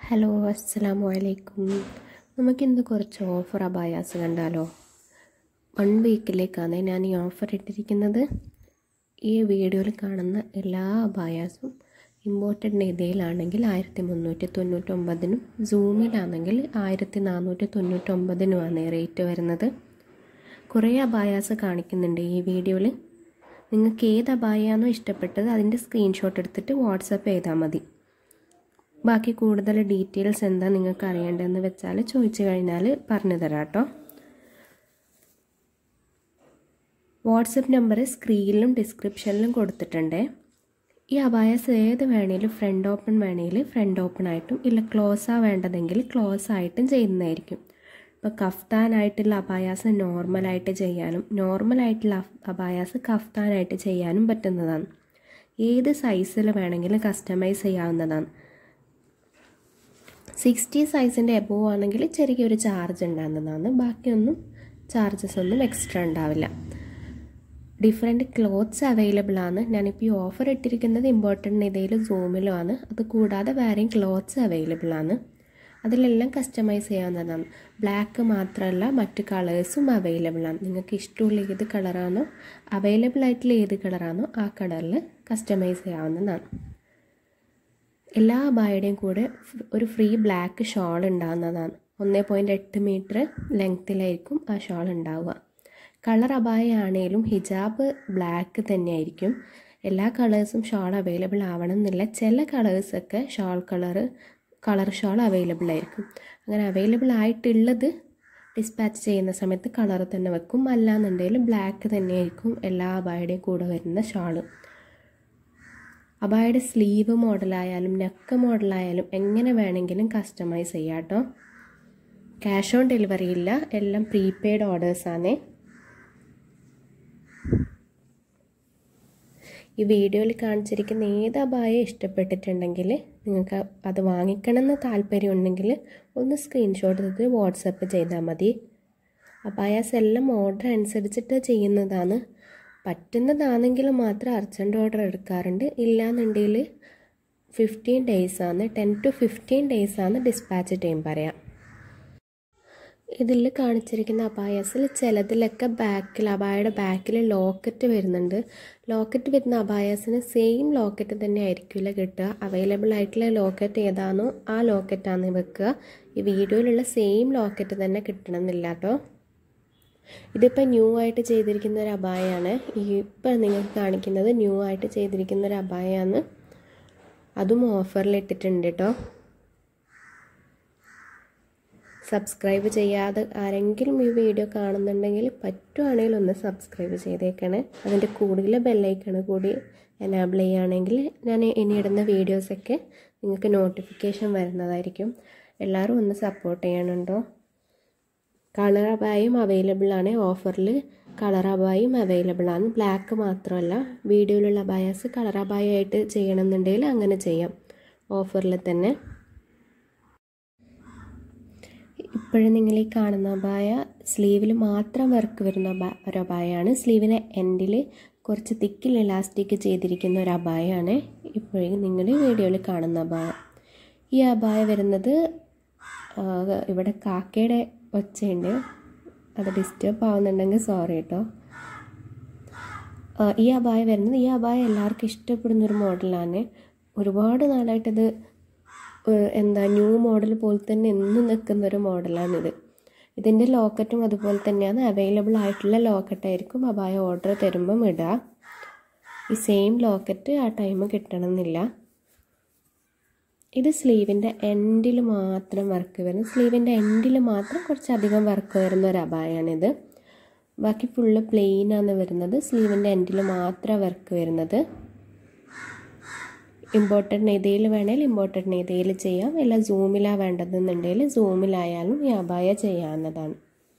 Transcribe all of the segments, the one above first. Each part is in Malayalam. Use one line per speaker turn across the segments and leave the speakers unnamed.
ഹലോ അസ്സലാമു അലൈക്കും നമുക്കിന്ന് കുറച്ച് ഓഫർ അബായാസ് കണ്ടാലോ വൺ വീക്കിലേക്കാണ് ഞാൻ ഈ ഓഫർ ഇട്ടിരിക്കുന്നത് ഈ വീഡിയോയിൽ കാണുന്ന എല്ലാ അബായാസും ഇമ്പോർട്ടഡ് നിതയിലാണെങ്കിൽ ആയിരത്തി മുന്നൂറ്റി തൊണ്ണൂറ്റൊമ്പതിനും സൂമിലാണെങ്കിൽ ആയിരത്തി നാനൂറ്റി തൊണ്ണൂറ്റൊമ്പതിനുമാണ് റേറ്റ് വരുന്നത് കുറേ അബായാസ് കാണിക്കുന്നുണ്ട് ഈ വീഡിയോയിൽ നിങ്ങൾക്ക് ഏത് അബായാണോ ഇഷ്ടപ്പെട്ടത് അതിൻ്റെ സ്ക്രീൻഷോട്ട് എടുത്തിട്ട് വാട്സപ്പ് ചെയ്താൽ മതി ബാക്കി കൂടുതൽ ഡീറ്റെയിൽസ് എന്താ നിങ്ങൾക്ക് അറിയേണ്ടതെന്ന് വെച്ചാൽ ചോദിച്ചു കഴിഞ്ഞാൽ പറഞ്ഞു തരാം കേട്ടോ വാട്സപ്പ് നമ്പർ സ്ക്രീനിലും ഡിസ്ക്രിപ്ഷനിലും കൊടുത്തിട്ടുണ്ട് ഈ അബായസ് ഏത് വേണേലും ഫ്രണ്ട് ഓപ്പൺ വേണേൽ ഫ്രണ്ട് ഓപ്പൺ ആയിട്ടും ഇല്ല ക്ലോസാ വേണ്ടതെങ്കിൽ ക്ലോസ് ആയിട്ടും ചെയ്യുന്നതായിരിക്കും ഇപ്പോൾ കഫ്താനായിട്ടുള്ള അബായാസ് നോർമലായിട്ട് ചെയ്യാനും നോർമലായിട്ടുള്ള അബായാസ് കഫ്താനായിട്ട് ചെയ്യാനും പറ്റുന്നതാണ് ഏത് സൈസിൽ വേണമെങ്കിലും കസ്റ്റമൈസ് ചെയ്യാവുന്നതാണ് സിക്സ്റ്റി സൈസിൻ്റെ എബോവ് ആണെങ്കിൽ ചെറിയൊരു ചാർജ് ഉണ്ടാകുന്നതാണ് ബാക്കിയൊന്നും ചാർജസ് ഒന്നും എക്സ്ട്രാ ഉണ്ടാവില്ല ഡിഫറെൻറ്റ് ക്ലോത്ത്സ് അവൈലബിൾ ആണ് ഞാനിപ്പോൾ ഈ ഓഫർ ഇട്ടിരിക്കുന്നത് ഇമ്പോർട്ടൻ്റ് ഇതയിലും സൂമിലും ആണ് അത് കൂടാതെ വേറെയും ക്ലോത്ത്സ് അവൈലബിൾ ആണ് അതിലെല്ലാം കസ്റ്റമൈസ് ചെയ്യാവുന്നതാണ് ബ്ലാക്ക് മാത്രമല്ല മറ്റ് കളേഴ്സും അവൈലബിൾ ആണ് നിങ്ങൾക്ക് ഇഷ്ടമുള്ള ഏത് കളറാണോ അവൈലബിൾ ആയിട്ടുള്ള ഏത് കളറാണോ ആ കളറിൽ കസ്റ്റമൈസ് ചെയ്യാവുന്നതാണ് എല്ലാ അബായയുടെയും കൂടെ ഒരു ഫ്രീ ബ്ലാക്ക് ഷോൾ ഉണ്ടാകുന്നതാണ് ഒന്നേ പോയിൻറ്റ് എട്ട് മീറ്റർ ലെങ്ത്തിലായിരിക്കും ആ ഷോൾ ഉണ്ടാവുക കളർ അബായ ആണെങ്കിലും ഹിജാബ് ബ്ലാക്ക് തന്നെയായിരിക്കും എല്ലാ കളേഴ്സും ഷോൾ അവൈലബിൾ ആവണം എന്നില്ല ചില കളേഴ്സൊക്കെ shawl colour colour shawl available ആയിരിക്കും അങ്ങനെ അവൈലബിൾ ആയിട്ടുള്ളത് ഡിസ്പാച്ച് ചെയ്യുന്ന സമയത്ത് കളർ തന്നെ വെക്കും അല്ലാന്നുണ്ടെങ്കിൽ ബ്ലാക്ക് തന്നെയായിരിക്കും എല്ലാ അബായയുടെയും കൂടെ വരുന്ന ഷാള് അബായയുടെ സ്ലീവ് മോഡലായാലും നെക്ക് മോഡലായാലും എങ്ങനെ വേണമെങ്കിലും കസ്റ്റമൈസ് ചെയ്യാം കേട്ടോ ക്യാഷ് ഓൺ ഡെലിവറി ഇല്ല എല്ലാം പ്രീപെയ്ഡ് ഓർഡേഴ്സാണ് ഈ വീഡിയോയിൽ കാണിച്ചിരിക്കുന്ന ഏത് അബായ ഇഷ്ടപ്പെട്ടിട്ടുണ്ടെങ്കിൽ നിങ്ങൾക്ക് അത് വാങ്ങിക്കണമെന്ന് താല്പര്യം ഉണ്ടെങ്കിൽ ഒന്ന് സ്ക്രീൻഷോട്ട് എടുത്ത് വാട്സപ്പ് ചെയ്താൽ മതി അബായാസ് എല്ലാം ഓർഡർ അനുസരിച്ചിട്ട് ചെയ്യുന്നതാണ് പറ്റുന്നതാണെങ്കിൽ മാത്രം അർജൻറ്റ് ഓർഡർ എടുക്കാറുണ്ട് ഇല്ലാന്നുണ്ടെങ്കിൽ ഫിഫ്റ്റീൻ ഡേയ്സാണ് ടെൻ ടു ഫിഫ്റ്റീൻ ഡേയ്സാണ് ഡിസ്പാച്ച് ടൈം പറയാം ഇതിൽ കാണിച്ചിരിക്കുന്ന അബായസിൽ ചിലതിലൊക്കെ ബാക്കിൽ അബായയുടെ ബാക്കിൽ ലോക്കറ്റ് വരുന്നുണ്ട് ലോക്കറ്റ് വരുന്ന അബായസിന് സെയിം ലോക്കറ്റ് തന്നെ ആയിരിക്കില്ല കിട്ടുക അവൈലബിൾ ആയിട്ടുള്ള ലോക്കറ്റ് ഏതാണോ ആ ലോക്കറ്റാണ് വെക്കുക ഈ വീഡിയോയിലുള്ള സെയിം ലോക്കറ്റ് തന്നെ കിട്ടണമെന്നില്ല കേട്ടോ ഇതിപ്പോൾ ന്യൂ ആയിട്ട് ചെയ്തിരിക്കുന്ന ഒരു അബായാണ് ഈ ഇപ്പം നിങ്ങൾക്ക് കാണിക്കുന്നത് ന്യൂ ആയിട്ട് ചെയ്തിരിക്കുന്ന ഒരു അബായാണ് അതും ഓഫറിൽ ഇട്ടിട്ടുണ്ട് കേട്ടോ സബ്സ്ക്രൈബ് ചെയ്യാതെ ആരെങ്കിലും ഈ വീഡിയോ കാണുന്നുണ്ടെങ്കിൽ പറ്റുവാണെങ്കിൽ ഒന്ന് സബ്സ്ക്രൈബ് ചെയ്തേക്കണേ അതിൻ്റെ കൂടുതൽ ബെല്ലൈക്കണ് കൂടി എനാബിൾ ചെയ്യുകയാണെങ്കിൽ ഞാൻ ഇനി ഇടുന്ന വീഡിയോസൊക്കെ നിങ്ങൾക്ക് നോട്ടിഫിക്കേഷൻ വരുന്നതായിരിക്കും എല്ലാവരും ഒന്ന് സപ്പോർട്ട് ചെയ്യണുണ്ടോ കളർ അബായും അവൈലബിൾ ആണ് ഓഫറിൽ കളർ അബായും അവൈലബിൾ ആണ് ബ്ലാക്ക് മാത്രമല്ല വീഡിയോയിലുള്ള അബായാസ് കളർ അബായായിട്ട് ചെയ്യണമെന്നുണ്ടെങ്കിൽ അങ്ങനെ ചെയ്യാം ഓഫറിൽ തന്നെ ഇപ്പോഴും നിങ്ങൾ ഈ കാണുന്ന അബായ സ്ലീവിൽ മാത്രം വർക്ക് വരുന്ന ഒരു അബായാണ് സ്ലീവിന് എൻഡിൽ കുറച്ച് തിക്കിൽ ഇലാസ്റ്റിക് ചെയ്തിരിക്കുന്ന ഒരു അബായാണ് ഇപ്പോഴും നിങ്ങൾ വീഡിയോയിൽ കാണുന്ന അബായ ഈ അബായ വരുന്നത് ഇവിടെ കാക്കയുടെ ഒച്ചയുണ്ട് അത് ഡിസ്റ്റർബ് ആവുന്നുണ്ടെങ്കിൽ സോറി കേട്ടോ ഈ അബായ വരുന്നത് ഈ അബായ എല്ലാവർക്കും ഇഷ്ടപ്പെടുന്നൊരു മോഡലാണ് ഒരുപാട് നാളായിട്ടത് എന്താ ന്യൂ മോഡൽ പോലെ തന്നെ എന്നും നിൽക്കുന്ന ഒരു മോഡലാണിത് ഇതിൻ്റെ ലോക്കറ്റും അതുപോലെ തന്നെയാണ് അവൈലബിൾ ആയിട്ടുള്ള ലോക്കറ്റായിരിക്കും അബായ ഓർഡർ തരുമ്പം ഇടുക ഈ സെയിം ലോക്കറ്റ് ആ ടൈം കിട്ടണമെന്നില്ല ഇത് സ്ലീവിൻ്റെ എൻഡിൽ മാത്രം വർക്ക് വരുന്നത് സ്ലീവിൻ്റെ എൻഡിൽ മാത്രം കുറച്ചധികം വർക്ക് വരുന്ന ഒരു അബായാണിത് ബാക്കി ഫുള്ള് പ്ലെയിനാണ് വരുന്നത് സ്ലീവിൻ്റെ എൻഡിൽ മാത്രം വർക്ക് വരുന്നത് ഇമ്പോർട്ടൻ്റ് നെയ്തയിൽ വേണേൽ ഇമ്പോർട്ടൻ്റ് നെയ്തയിൽ ചെയ്യാം അല്ല സൂമിലാണ് വേണ്ടതെന്നുണ്ടെങ്കിൽ സൂമിലായാലും ഈ അബായ ചെയ്യാവുന്നതാണ്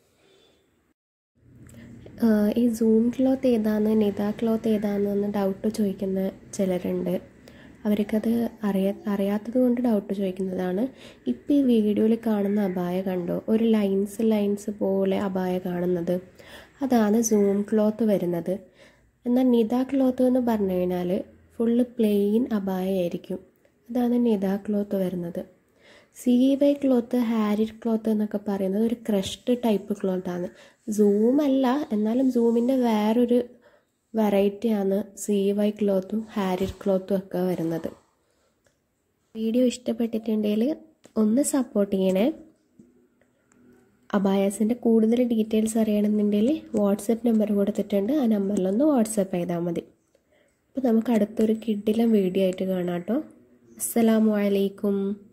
ഈ സൂം ക്ലോത്ത് ഏതാണ് നിത ക്ലോത്ത് ഏതാണെന്ന് ഡൗട്ട് ചോദിക്കുന്ന ചിലരുണ്ട് അവർക്കത് അറിയാ അറിയാത്തത് കൊണ്ട് ഡൗട്ട് ചോദിക്കുന്നതാണ് ഇപ്പോൾ ഈ വീഡിയോയിൽ കാണുന്ന അബായ കണ്ടോ ഒരു ലൈൻസ് ലൈൻസ് പോലെ അബായ കാണുന്നത് അതാണ് സൂം ക്ലോത്ത് വരുന്നത് എന്നാൽ നിത ക്ലോത്ത് എന്ന് പറഞ്ഞു കഴിഞ്ഞാൽ ഫുള്ള് പ്ലെയിൻ അബായ ആയിരിക്കും അതാണ് നിത ക്ലോത്ത് വരുന്നത് സി വൈ ക്ലോത്ത് ഹാരിഡ് ക്ലോത്ത് എന്നൊക്കെ പറയുന്നത് ഒരു ക്രഷ്ഡ് ടൈപ്പ് ക്ലോത്താണ് സൂം അല്ല എന്നാലും സൂമിൻ്റെ വേറൊരു വെറൈറ്റിയാണ് സി വൈ ക്ലോത്തും ഹാരിഡ് ക്ലോത്തും ഒക്കെ വരുന്നത് വീഡിയോ ഇഷ്ടപ്പെട്ടിട്ടുണ്ടെങ്കിൽ ഒന്ന് സപ്പോർട്ട് ചെയ്യണേ അബായാസിൻ്റെ കൂടുതൽ ഡീറ്റെയിൽസ് അറിയണമെന്നുണ്ടെങ്കിൽ വാട്സപ്പ് നമ്പർ കൊടുത്തിട്ടുണ്ട് ആ നമ്പറിലൊന്ന് വാട്സപ്പ് ചെയ്താൽ മതി അപ്പോൾ നമുക്ക് അടുത്തൊരു കിഡിലും വീഡിയോ ആയിട്ട് കാണാം കേട്ടോ അസ്സലാമു അലൈക്കും